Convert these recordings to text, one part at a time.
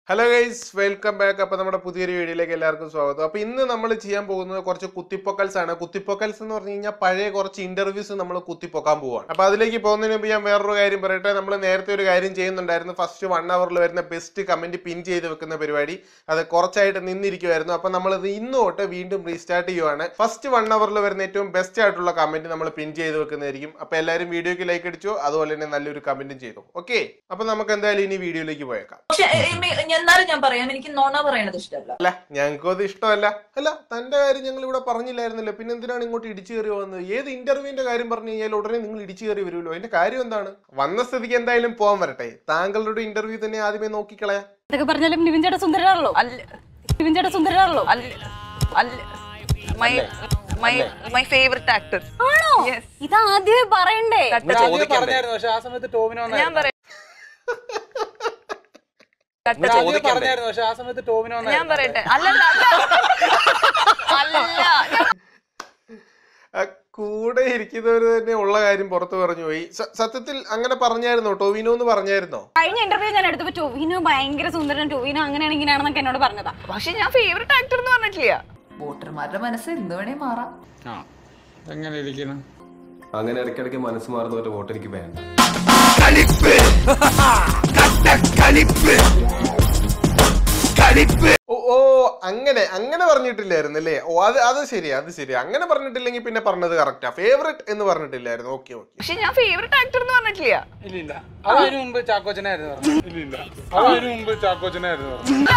Hello guys welcome back അപ്പൊ നമ്മുടെ പുതിയൊരു വീഡിയോയിലേക്ക് എല്ലാവർക്കും സ്വാഗതം അപ്പൊ ഇന്ന് നമ്മൾ ചെയ്യാൻ പോകുന്നത് കുറച്ച് കുത്തിപ്പൊക്കൽസ് ആണ് കുത്തിപ്പൊക്കൽസ് എന്ന് പറഞ്ഞു കഴിഞ്ഞാൽ പഴയ കുറച്ച് ഇന്റർവ്യൂസ് നമ്മൾ കുത്തിപ്പൊക്കാൻ പോവാണ് അപ്പൊ അതിലേക്ക് പോകുന്നതിന് മുമ്പ് ഞാൻ വേറൊരു കാര്യം പറയട്ടെ നമ്മൾ നേരത്തെ ഒരു കാര്യം ചെയ്യുന്നുണ്ടായിരുന്നു ഫസ്റ്റ് വൺ അവറിൽ വരുന്ന ബെസ്റ്റ് കമന്റ് പിൻ ചെയ്ത് വെക്കുന്ന പരിപാടി അത് കുറച്ചായിട്ട് നിന്നിരിക്കുമായിരുന്നു അപ്പൊ നമ്മൾ ഇത് ഇന്ന് തൊട്ട് വീണ്ടും റീസ്റ്റാർട്ട് ചെയ്യുവാണ് ഫസ്റ്റ് വൺ അവറിൽ വരുന്ന ഏറ്റവും ബെസ്റ്റ് ആയിട്ടുള്ള കമന്റ് നമ്മൾ പിൻ ചെയ്ത് വെക്കുന്നതായിരിക്കും അപ്പൊ എല്ലാവരും വീഡിയോക്ക് ലൈക്ക് അടിച്ചോ അതുപോലെ തന്നെ നല്ലൊരു കമന്റും ചെയ്തു ഓക്കെ അപ്പൊ നമുക്ക് എന്തായാലും ഇനി വീഡിയോയിലേക്ക് പോയേക്കാം പക്ഷെ എ- എ- ഞാൻ- എന്നാലും ഞാൻ പറയാം എനിക്ക് നോണ പറയണത് ഇഷ്ടമല്ല അല്ല ഞങ്ങൾക്കും അത് ഇഷ്ടമല്ല അല്ല തന്റെ കാര്യം ഞങ്ങൾ ഇവിടെ പറഞ്ഞില്ലായിരുന്നല്ലോ പിന്നെ എന്തിനാണ് ഇങ്ങോട്ട് ഇടിച്ചു കയറി വന്നത് ഏത് ഇന്റർവ്യൂവിന്റെ കാര്യം പറഞ്ഞു കഴിഞ്ഞാൽ ഉടനെ നിങ്ങൾ ഇടിച്ചു കയറി വരുമല്ലോ അതിന്റെ കാര്യം എന്താണ് വന്ന സ്ഥിതിക്ക് എന്തായാലും പോകാൻ വരട്ടെ താങ്കളുടെ ഇന്റർവ്യൂ തന്നെ ആദ്യമേ നോക്കിക്കളയാ ഇതൊക്കെ പറഞ്ഞാലും നിവിൻ ചേട്ടാ സുന്ദരനാണല്ലോ നിവിൻ ചേട്ടാ സുന്ദരനാണല്ലോ my my my favourite actor ആണോ ഇത് ആദ്യമേ പറയണ്ടേ പറഞ്ഞായിരുന്നു പക്ഷെ ആ സമയത്ത് ടോവിനോ ഞാൻ പറയാം പറഞ്ഞായിരുന്നു പക്ഷെ ആ സമയത്ത് ടോവിനോ ഞാൻ പറയട്ടെ അല്ലല്ല അല്ല അല്ല ഞാൻ ആ, കൂടെ ഇരിക്കുന്നവര് തന്നെ ഉള്ള കാര്യം പുറത്തു പറഞ്ഞു പോയി സ- സത്യത്തിൽ അങ്ങനെ പറഞ്ഞായിരുന്നോ ടോവിനോ എന്ന് പറഞ്ഞായിരുന്നോ കഴിഞ്ഞ ഇന്റർവ്യൂ ഞാൻ എടുത്തപ്പോ ടൊവിനോ ഭയങ്കര സുന്ദരൻ ടൊവിനോ അങ്ങനെയാണ് ഇങ്ങനെയാണെന്നൊക്കെ എന്നോട് പറഞ്ഞതാ പക്ഷെ ഞാൻ ഫേവറേറ്റ് ആക്ടർ എന്ന് പറഞ്ഞിട്ടില്ല വോട്ടർമാരുടെ മനസ്സ് എന്ത് വേണേ മാറാം ആ എങ്ങനെ ഇരിക്കുന്നു അങ്ങനെ ഇടയ്ക്കിടയ്ക്ക് മനസ്സ് മാറുന്നവരുടെ വോട്ട് എനിക്ക് വേണ്ട ഓ ഓ അങ്ങനെ അങ്ങനെ പറഞ്ഞിട്ടില്ലായിരുന്നു അല്ലേ ഓ അത് അത് ശരി അത് ശരി അങ്ങനെ പറഞ്ഞിട്ടില്ലെങ്കിൽ പിന്നെ പറഞ്ഞത് കറക്റ്റാ ഫേവറേറ്റ് എന്ന് പറഞ്ഞിട്ടില്ലായിരുന്നു ഓക്കെ ഓക്കെ പക്ഷെ ഞാൻ ഫേവറേറ്റ് ആക്ടർ എന്ന് പറഞ്ഞിട്ടില്ല ഇല്ല ഇല്ല അത് അതിന് മുമ്പ് ചാക്കോച്ചനായിരുന്നു പറഞ്ഞത്. ഇല്ല ഇല്ല അത് അതിന് മുമ്പ് ചാക്കോച്ചനായിരുന്നു പറഞ്ഞത്.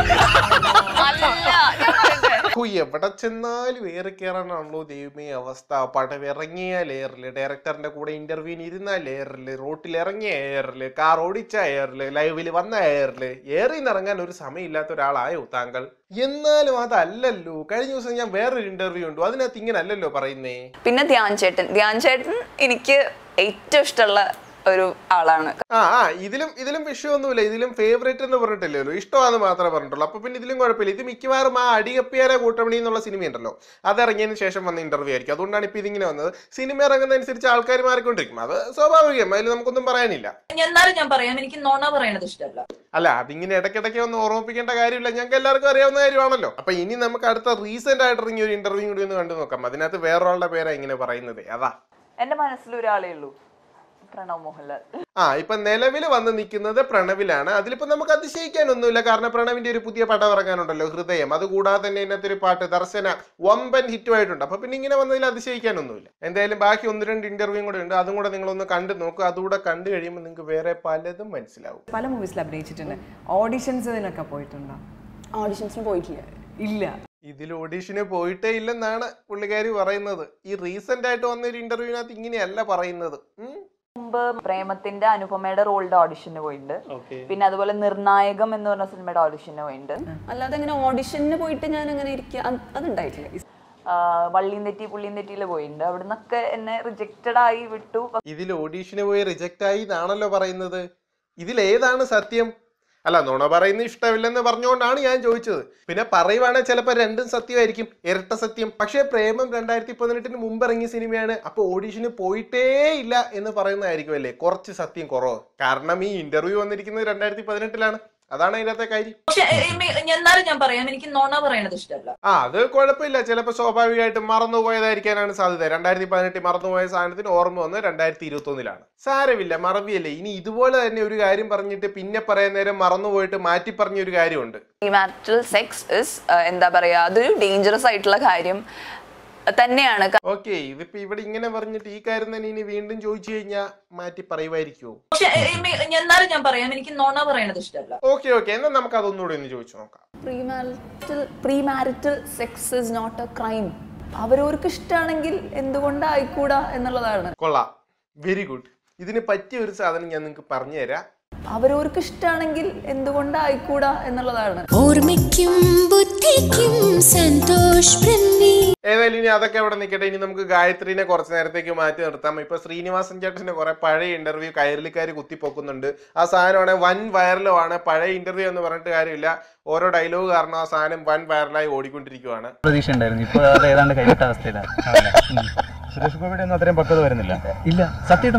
അല്ല ഞാൻ പറയട്ടെ ഓ, എവിടെ ചെന്നാലും ഏറി കയറാനാണല്ലോ ദൈവമേ അവസ്ഥ പടം ഇറങ്ങിയ ലെയറില് ഡയറക്ടറിന്റെ കൂടെ ഇന്റർവ്യൂവിന് ഇരുന്ന ലെയറില് റോട്ടിൽ ഇറങ്ങിയ എയറില് കാർ ഓടിച്ച എയറില് ലൈവില് വന്ന എയറില് ഏറിന്ന് ഇറങ്ങാൻ ഒരു സമയമില്ലാത്ത ഒരാളായോ താങ്കൾ എന്നാലും അതല്ലല്ലോ കഴിഞ്ഞ ദിവസം ഞാൻ വേറൊരു ഇന്റർവ്യൂ ഉണ്ടു അതിനകത്ത് ഇങ്ങനെ അല്ലല്ലോ പറയുന്നേ പിന്നെ ധ്യാൻ ചേട്ടൻ ധ്യാൻ ചേട്ടൻ എനിക്ക് ഏറ്റവും ഇഷ്ടമുള്ള ഒരു ആളാണ് ആ ആ ഇതിലും ഇതിലും വിഷയമൊന്നുമില്ല ഇതിലും ഫേവറേറ്റ് എന്ന് പറഞ്ഞിട്ടില്ലല്ലോ ഇഷ്ടമാണെന്ന് മാത്രമേ പറഞ്ഞിട്ടുള്ളൂ അപ്പൊ പിന്നെ ഇതിലും കുഴപ്പമില്ല ഇത് മിക്കവാറും ആ അടികപ്പിയാര കൂട്ടമണി എന്നുള്ള സിനിമ ഉണ്ടല്ലോ അത് ഇറങ്ങിയതിന് ശേഷം വന്ന ഇന്റർവ്യൂ ആയിരിക്കും അതുകൊണ്ടാണ് ഇപ്പൊ ഇതിങ്ങനെ വന്നത് സിനിമ ഇറങ്ങുന്നതനുസരിച്ച് ആൾക്കാർ മാറിക്കൊണ്ടിരിക്കും അത് സ്വാഭാവികം അതിൽ നമുക്കൊന്നും പറയാനില്ല എന്നാലും ഞാൻ പറയാം എനിക്ക് നോണ പറയണത് ഇഷ്ടമല്ല അല്ല അതിങ്ങനെ ഇടയ്ക്കിടയ്ക്ക് ഒന്ന് ഓർമ്മിപ്പിക്കേണ്ട കാര്യമില്ല ഞങ്ങൾക്ക് എല്ലാവർക്കും അറിയാവുന്ന കാര്യമാണല്ലോ അപ്പൊ ഇനി നമുക്ക് അടുത്ത റീസെന്റ് ആയിട്ട് ഇറങ്ങിയ ഒരു ഇന്റർവ്യൂ കൂടി ഒന്ന് കണ്ടു നോക്കാം അതിനകത്ത് വേറൊരാളുടെ പേരാ ഇങ്ങനെ പറയുന്നത് അതാ എന്റെ മനസ്സിൽ ഒരാളേ ഉള്ളൂ പ്രണവ് മോഹൻലാൽ ആ ഇപ്പൊ നിലവിൽ വന്ന് നിൽക്കുന്നത് പ്രണവിലാണ് അതിലിപ്പോ നമുക്ക് അതിശയിക്കാനൊന്നുമില്ല കാരണം പ്രണവിന്റെ ഒരു പുതിയ പടം ഇറങ്ങാനുണ്ടല്ലോ ഹൃദയം അത് കൂടാതെ തന്നെ ഇതിനകത്ത് ഒരു പാട്ട് ദർശന വമ്പൻ ഹിറ്റും ആയിട്ടുണ്ട് അപ്പൊ പിന്നെ ഇങ്ങനെ വന്നതിൽ അതിശയിക്കാനൊന്നുമില്ല എന്തായാലും ബാക്കി ഒന്ന് രണ്ട് ഇന്റർവ്യൂ കൂടെ ഉണ്ട് അതും കൂടെ നിങ്ങളൊന്ന് കണ്ടു നോക്കുക അതുകൂടെ കണ്ടു കഴിയുമ്പോൾ നിങ്ങൾക്ക് വേറെ പലതും മനസ്സിലാവും പല മൂവീസിൽ അഭിനയിച്ചിട്ടുണ്ട് ഓഡിഷൻസിനൊക്കെ പോയിട്ടുണ്ടോ ഓഡിഷൻസിന് പോയിട്ടില്ല ഇല്ല ഇതിൽ ഓഡീഷന് പോയിട്ടേ ഇല്ലെന്നാണ് പുള്ളിക്കാരി പറയുന്നത് ഈ റീസെന്റ് ആയിട്ട് വന്ന ഒരു ഇന്റർവ്യൂവിനകത്ത് ഇങ്ങനെയല്ല പറയുന്നത് ഉം. മുമ്പ് പ്രേമത്തിന്റെ അനുപമയുടെ റോളിന്റെ ഓഡിഷന് പോയിട്ടുണ്ട് പിന്നെ അതുപോലെ നിർണായകം എന്ന് പറഞ്ഞ സിനിമയുടെ ഓഡിഷന് പോയിട്ടുണ്ട് അല്ലാതെ അങ്ങനെ ഓഡിഷന് പോയിട്ട് ഞാൻ അങ്ങനെ ഇരിക്കുക അത് അതുണ്ടായിട്ടില്ല ആഹ് വള്ളിയും തെറ്റി പുള്ളിയും തെറ്റിയിൽ പോയിട്ടുണ്ട് അവിടുന്നൊക്കെ എന്നെ റിജക്റ്റഡ് ആയി വിട്ടു ഇതിൽ ഓഡീഷന് പോയി റിജക്റ്റ് ആയി എന്നാണല്ലോ പറയുന്നത് ഇതിൽ ഏതാണ് സത്യം അല്ല നുണ പറയുന്നത് ഇഷ്ടമില്ലെന്ന് പറഞ്ഞുകൊണ്ടാണ് ഞാൻ ചോദിച്ചത് പിന്നെ പറയുവാണെങ്കിൽ ചിലപ്പോൾ രണ്ടും സത്യമായിരിക്കും ഇരട്ട സത്യം പക്ഷേ പ്രേമം രണ്ടായിരത്തി പതിനെട്ടിന് മുമ്പ് ഇറങ്ങിയ സിനിമയാണ് അപ്പോൾ ഓഡീഷന് പോയിട്ടേ ഇല്ല എന്ന് പറയുന്നതായിരിക്കും അല്ലേ കുറച്ച് സത്യം കുറവ് കാരണം ഈ ഇന്റർവ്യൂ വന്നിരിക്കുന്നത് രണ്ടായിരത്തി പതിനെട്ടിലാണ് അതാണ് അതിനകത്തെ കാര്യം പക്ഷെ എ- എ- എന്നാലും ഞാൻ പറയാം എനിക്ക് നോണ പറയണത് ഇഷ്ടമല്ല ആ അത് കുഴപ്പമില്ല ചിലപ്പോൾ സ്വാഭാവികമായിട്ടും മറന്നുപോയതായിരിക്കാനാണ് സാധ്യത രണ്ടായിരത്തി പതിനെട്ടിൽ മറന്നുപോയ സാധനത്തിന് ഓർമ്മ വന്ന് രണ്ടായിരത്തി ഇരുപത്തി ഒന്നിലാണ് സാരമില്ല മറവിയല്ലേ ഇനി ഇതുപോലെ തന്നെ ഒരു കാര്യം പറഞ്ഞിട്ട് പിന്നെ പറയാൻ നേരം മറന്നുപോയിട്ട് മാറ്റി പറഞ്ഞ ഒരു കാര്യമുണ്ട് പ്രീമാരിറ്റൽ സെക്സ് ഇസ് എന്താ പറയാ അതൊരു ഡേഞ്ചറസ് ആയിട്ടുള്ള കാര്യം തന്നെയാണ് ഓക്കെ ഇതിപ്പോ ഇവിടെ ഇങ്ങനെ പറഞ്ഞിട്ട് ഈ കാര്യം തന്നെ ഇനി വീണ്ടും ചോദിച്ചു കഴിഞ്ഞാൽ മാറ്റി പറയുമായിരിക്കുമോ പക്ഷെ എ- എ- എന്നാലും ഞാൻ പറയാം എനിക്ക് നോണ പറയണത് ഇഷ്ടമല്ല ഓക്കെ ഓക്കെ എന്നാൽ നമുക്ക് അതൊന്നുകൂടി ഒന്ന് ചോദിച്ചു നോക്കാം premarital premarital sex is not a crime അവരവർക്ക് ഇഷ്ടമാണെങ്കിൽ എന്തുകൊണ്ടായിക്കൂടാ എന്നുള്ളതാണ് കൊള്ളാം വെരി ഗുഡ് ഇതിന് പറ്റിയ ഒരു സാധനം ഞാൻ നിങ്ങൾക്ക് പറഞ്ഞു തരാം അവരവർക്ക് ഇഷ്ടമാണെങ്കിൽ എന്തുകൊണ്ടായിക്കൂടാ എന്നുള്ളതാണ് ഓർമ്മയ്ക്കും ബുദ്ധിക്കും സന്തോഷ് ബ്രഹ്മി ഏതായാലും ഇനി അതൊക്കെ അവിടെ നിൽക്കട്ടെ ഇനി നമുക്ക് ഗായത്രീനെ കുറച്ച് നേരത്തേക്ക് മാറ്റി നിർത്താം ഇപ്പൊ ശ്രീനിവാസൻ ചേട്ടന്റെ കുറെ പഴയ ഇന്റർവ്യൂ കയറിലിക്കാർ കുത്തിപ്പൊക്കുന്നുണ്ട് ആ സാധനമാണ് വൻ വൈറലുമാണ് പഴയ ഇന്റർവ്യൂ എന്ന് പറഞ്ഞിട്ട് കാര്യമില്ല ഓരോ ഡയലോഗ് കാരണം ആ സാധനം വൻ വൈറലായി ഓടിക്കൊണ്ടിരിക്കുവാണ് പ്രതീക്ഷ ഉണ്ടായിരുന്നു ഇപ്പോൾ അത് ഏതാണ്ട് കൈവിട്ട അവസ്ഥയിലാണ് സുരേഷ് ഗോപിയുടെ ഒന്നും അത്രയും പക്വത വരുന്നില്ല ഇല്ല സത്യമായിട്ടും വരുന്നില്ല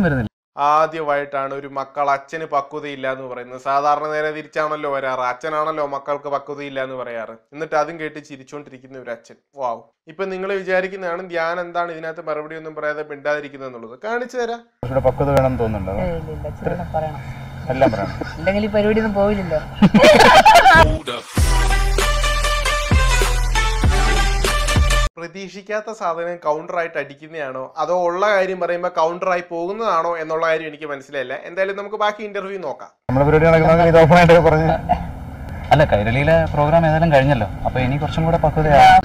ആദ്യമായിട്ടാണ് ഒരു മക്കൾ അച്ഛന് പക്വതയില്ല എന്ന് പറയുന്നത് സാധാരണ നേരെ തിരിച്ചാണല്ലോ വരാറ് അച്ഛനാണല്ലോ മക്കൾക്ക് പക്വതയില്ല എന്ന് പറയാറ് എന്നിട്ട് അതും കേട്ട് ചിരിച്ചുകൊണ്ടിരിക്കുന്ന ഒരു അച്ഛൻ വാവ് ഇപ്പൊ നിങ്ങൾ വിചാരിക്കുന്നതാണ് ധ്യാൻ എന്താണ് ഇതിനകത്ത് മറുപടി ഒന്നും പറയാതെ മിണ്ടാതിരിക്കുന്നത് എന്നുള്ളത് കാണിച്ചു തരാം കുറച്ചുകൂടെ പക്വത വേണം തോന്നുന്നുണ്ടോ എല്ലാം പറയണം അല്ലെങ്കിൽ ഈ പരിപാടി ഒന്നും പോയില്ലല്ലോ പ്രതീക്ഷിക്കാത്ത സാധനം കൗണ്ടറായിട്ട് അടിക്കുന്നതാണോ അതോ ഉള്ള കാര്യം പറയുമ്പോൾ കൗണ്ടറായി പോകുന്നതാണോ എന്നുള്ള കാര്യം എനിക്ക് മനസ്സിലായില്ല എന്തായാലും നമുക്ക് ബാക്കി ഇന്റർവ്യൂ നോക്കാം നമ്മുടെ പരിപാടി നടക്കുന്ന ഇത് ഓപ്പണായിട്ട് പറഞ്ഞ് അല്ല കൈരളിയിലെ പ്രോഗ്രാം ഏതായാലും കഴിഞ്ഞല്ലോ അപ്പൊ ഇനി കുറച്ചും കൂടെ പക്വതയാവും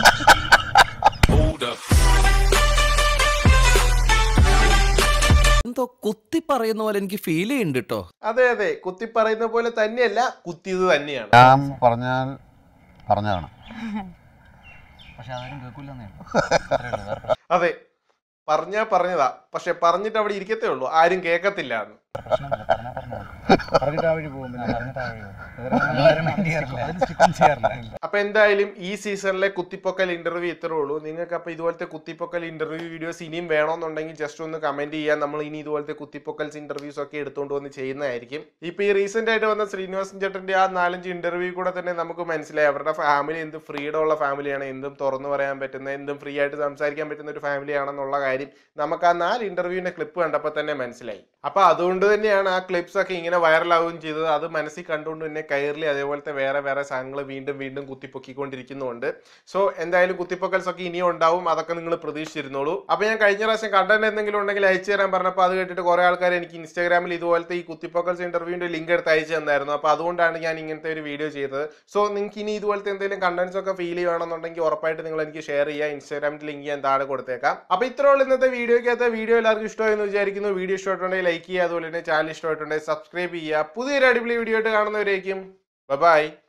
എന്തോ കുത്തി പറയുന്ന പോലെ എനിക്ക് ഫീൽ ചെയ്യുന്നുണ്ട് കേട്ടോ അതെ അതെ കുത്തി പറയുന്ന പോലെ തന്നെയല്ല കുത്തിയത് തന്നെയാണ് ഞാൻ പറഞ്ഞാൽ പറഞ്ഞതാണ് പക്ഷെ അതാരും കേൾക്കില്ലെന്നേ അതെ പറഞ്ഞാ പറഞ്ഞതാ പക്ഷെ പറഞ്ഞിട്ട് അവിടെ ഇരിക്കത്തേ ഉള്ളൂ ആരും കേൾക്കത്തില്ല എന്ന് പ്രശ്നമില്ല പറഞ്ഞാ പറഞ്ഞു പറഞ്ഞിട്ട് ആ വഴി പോകും പറഞ്ഞിട്ട് ആ വഴി പോകും ചെയ്യാറില്ല അപ്പൊ എന്തായാലും ഈ സീസണിലെ കുത്തിപ്പൊക്കൽ ഇന്റർവ്യൂ ഇത്രേ ഉള്ളൂ നിങ്ങൾക്ക് അപ്പൊ ഇതുപോലത്തെ കുത്തിപ്പൊക്കൽ ഇന്റർവ്യൂ വീഡിയോസ് ഇനിയും വേണമെന്നുണ്ടെങ്കിൽ ജസ്റ്റ് ഒന്ന് കമന്റ് ചെയ്യാൻ നമ്മൾ ഇനി ഇതുപോലത്തെ കുത്തിപ്പൊക്കൽസ് ഇന്റർവ്യൂസ് ഒക്കെ എടുത്തുകൊണ്ട് വന്ന് ചെയ്യുന്നതായിരിക്കും ഇപ്പൊ ഈ റീസെന്റ് ആയിട്ട് വന്ന ശ്രീനിവാസൻ ചേട്ടന്റെ ആ നാലഞ്ച് ഇന്റർവ്യൂ കൂടെ തന്നെ നമുക്ക് മനസ്സിലായി അവരുടെ ഫാമിലി എന്ത് ഫ്രീഡം ഉള്ള ഫാമിലിയാണ് എന്തും തുറന്നു പറയാൻ പറ്റുന്ന എന്തും ഫ്രീ ആയിട്ട് സംസാരിക്കാൻ പറ്റുന്ന ഒരു ഫാമിലി ആണെന്നുള്ള കാര്യം നമുക്ക് ആ നാല് ഇന്റർവ്യൂവിന്റെ ക്ലിപ്പ് കണ്ടപ്പോൾ തന്നെ മനസ്സിലായി അപ്പൊ അതുകൊണ്ട് തന്നെയാണ് ആ ക്ലിപ്സ് ഒക്കെ ഇങ്ങനെ വൈറലാവുകയും ചെയ്തത് അത് മനസ്സിൽ കണ്ടുകൊണ്ട് തന്നെ കയറിൽ അതേപോലത്തെ വേറെ വേറെ സാധനങ്ങൾ വീണ്ടും വീണ്ടും കുത്തിപ്പൊക്കിക്കൊണ്ടിരിക്കുന്നുണ്ട് സോ എന്തായാലും കുത്തിപ്പൊക്കൽസ് ഒക്കെ ഇനിയും ഉണ്ടാവും അതൊക്കെ നിങ്ങൾ പ്രതീക്ഷിച്ചിരുന്നോളൂ അപ്പൊ ഞാൻ കഴിഞ്ഞ പ്രാവശ്യം കണ്ടന്റ് എന്തെങ്കിലും ഉണ്ടെങ്കിൽ അയച്ചു തരാൻ പറഞ്ഞപ്പോൾ അത് കേട്ടിട്ട് കുറെ ആൾക്കാർ എനിക്ക് ഇൻസ്റ്റാഗ്രാമിൽ ഇതുപോലത്തെ ഈ കുത്തിപ്പൊക്കൽസ് ഇന്റർവ്യൂവിന്റെ ലിങ്ക് എടുത്ത് അയച്ചു തന്നായിരുന്നു അപ്പൊ അതുകൊണ്ടാണ് ഞാൻ ഇങ്ങനത്തെ ഒരു വീഡിയോ ചെയ്തത് സോ നിങ്ങൾക്ക് ഇനി ഇതുപോലത്തെ എന്തെങ്കിലും കണ്ടന്റ്സ് ഒക്കെ ഫീൽ ചെയ്യുകയാണെന്നുണ്ടെങ്കിൽ ഉറപ്പായിട്ട് നിങ്ങൾ എനിക്ക് ഷെയർ ചെയ്യുക ഇൻസ്റ്റാഗ്രാമിൽ ലിങ്ക് ഞാൻ താഴെ കൊടുത്തേക്കാം അപ്പൊ ഇത്രേ ഉള്ളൂ ഇന്നത്തെ വീഡിയോക്കകത്ത് വീഡിയോ എല്ലാവർക്കും ഇഷ്ടമായെന്ന് വിചാരിക്കുന്നു വീഡിയോ ഇഷ്ടമായിട്ടുണ്ടെങ്കിൽ ലൈക്ക് ചെയ്യുക അതുപോലെ തന്നെ ചാനൽ ഇഷ്ടമായിട്ടുണ്ടെങ്കിൽ സബ്സ്ക്രൈബ് ചെയ്യുക പുതിയൊരു അടിപൊളി വീഡിയോ ആയിട്ട് കാണുന്നവരേക്കും ബൈ